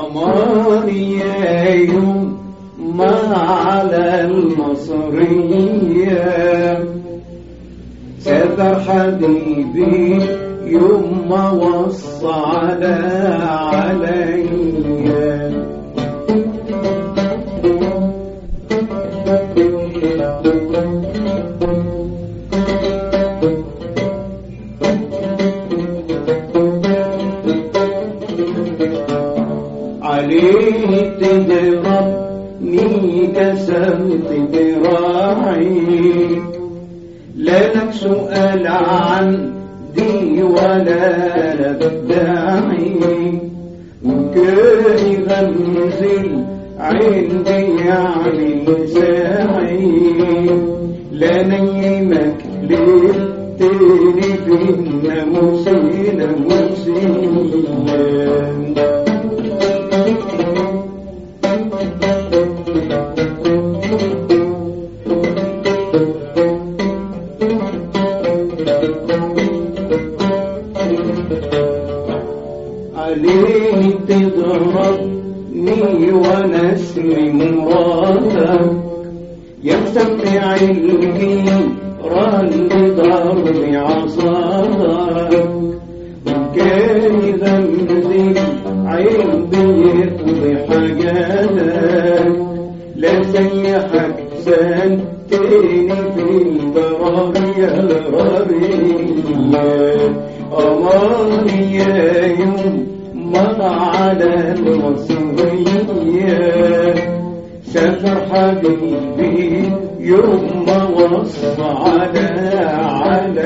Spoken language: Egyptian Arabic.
أماني يا يوم ما على المصرية سافر حبيبي يوم ما وصى على عليا عليه تضربني كسرت ذراعي لا لك سؤال عن دي ولا لك داعي وكان يغمزل عندي يعني ساعي لا نيمك ليل تاني في الناموسين ناموسين عليه تضربني وانا اسمي مراتك يمسمع الجيران بضرب عصاك وكان يغمزي عين بيقضي حاجاتك لا سيحك سان تاني في البراغية الغربية أماني يا يوم مر على المصرية سافر حبيبي يوم ما وصى على على